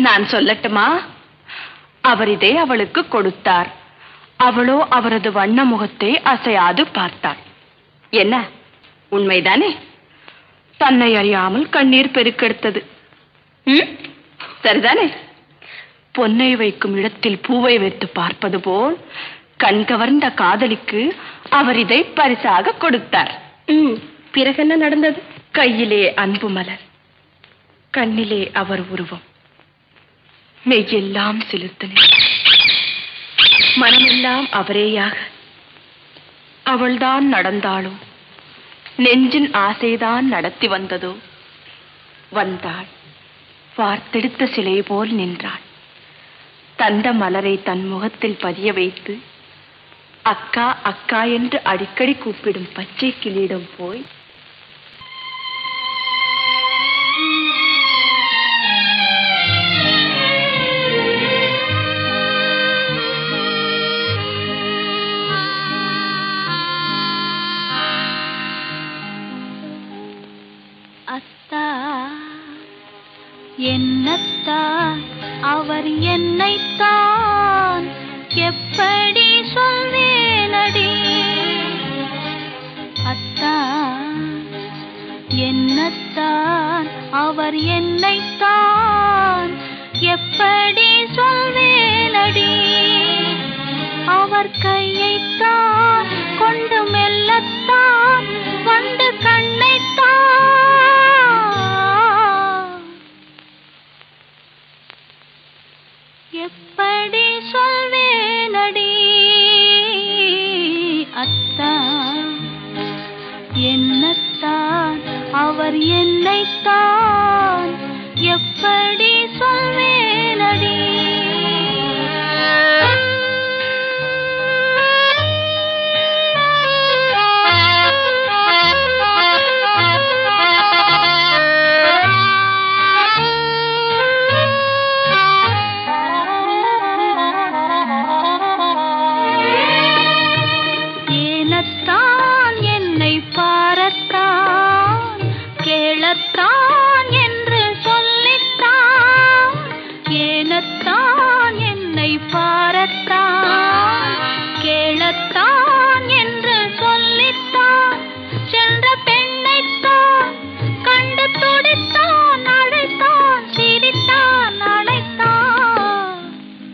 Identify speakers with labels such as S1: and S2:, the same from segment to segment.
S1: நான் சொல்லட்டுமா அவர் இதை அவளுக்கு கொடுத்தார் அவளோ அவரது வண்ண முகத்தை அசையாது பார்த்தாள் என்ன உண்மைதானே தன்னை அறியாமல் கண்ணீர் பெருக்கெடுத்தது ம்? சரிதானே பொன்னை வைக்கும் இடத்தில் பூவை வைத்து பார்ப்பது போல் கண் கவர்ந்த காதலிக்கு அவர் இதை பரிசாக கொடுத்தார்
S2: ம் பிறகு என்ன நடந்தது
S1: கையிலே அன்பு மலர் கண்ணிலே அவர் உருவம் மெய்யெல்லாம் சிலிர்த்தன மனமெல்லாம் அவரேயாக அவள்தான் நடந்தாளோ நெஞ்சின் ஆசைதான் நடத்தி வந்ததோ வந்தாள் வார்த்தெடுத்த சிலை போல் நின்றாள் தந்த மலரை தன் முகத்தில் பதிய வைத்து அக்கா அக்கா என்று அடிக்கடி கூப்பிடும் பச்சை கிளியிடம் போய்
S2: அத்தா என்னத்தான் அவர் என்னைத்தான் எப்படி சொல்வேனடி அத்தா என்னத்தான் அவர் என்னைத்தான் எப்படி சொல்வேனடி அவர் கையைத்தான் கொண்டு மெல்லத்தான் வந்து கண்ணைத்தான் எப்படி சொல்வேனடி அத்தா என்னத்தான் அவர் என்னைத்தான் எப்படி சொல்வேனடி ஏனத்தான் என்னை பாரத்தான் கேளத்தான் என்று சொல்லித்தான் ஏனத்தான் என்னை பாரத்தான் கேளத்தான் என்று சொல்லித்தான் சென்ற பெண்ணைத்தான் கண்டு துடித்தான் அழைத்தான் சிரித்தான் அழைத்தான்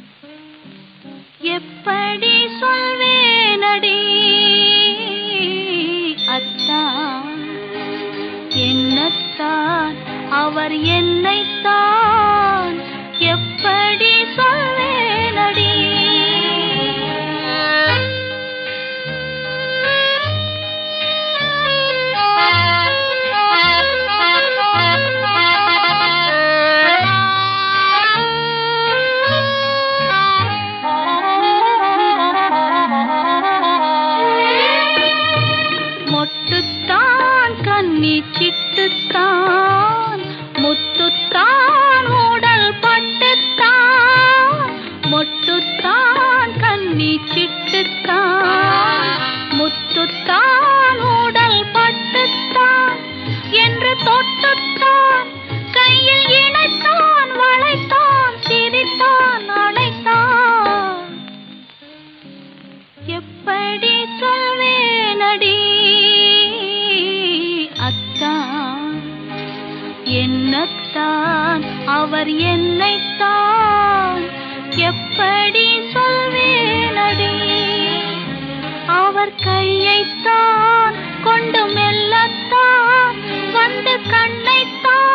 S2: எப்படி சொல்வேனடி அத்தான் என்னத்தான் அவர் என்னைத்தான் எப்படி சொல்வேனடி மொட்டுத்தான் கன்னி சிட்டுத்தான் முத்துத்தான் உடல் பட்டுத்தான் மொட்டுத்தான் கன்னி சிட்டுத்தான் முத்துத்தான் உடல் பட்டுத்தான் என்று தொட்டுத்தான் கையில் இணைத்தான் வளைத்தான் சிரித்தான் அழைத்தான் எப்படி சொல்வேனடி அத்தான் என்னத்தான் அவர் என்னைத்தான் எப்படி சொல்வேனடி அவர் கையைத்தான் கொண்டு மெல்லத்தான் வந்து கண்ணைத்தான்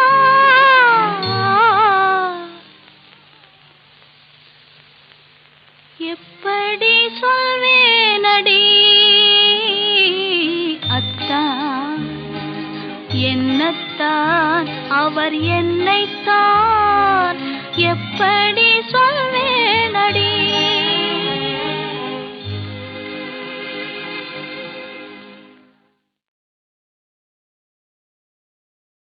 S2: எப்படி சொல்வேனடி அத்தான் என்னத்தான் அவர் என்னைத்தான் எப்படி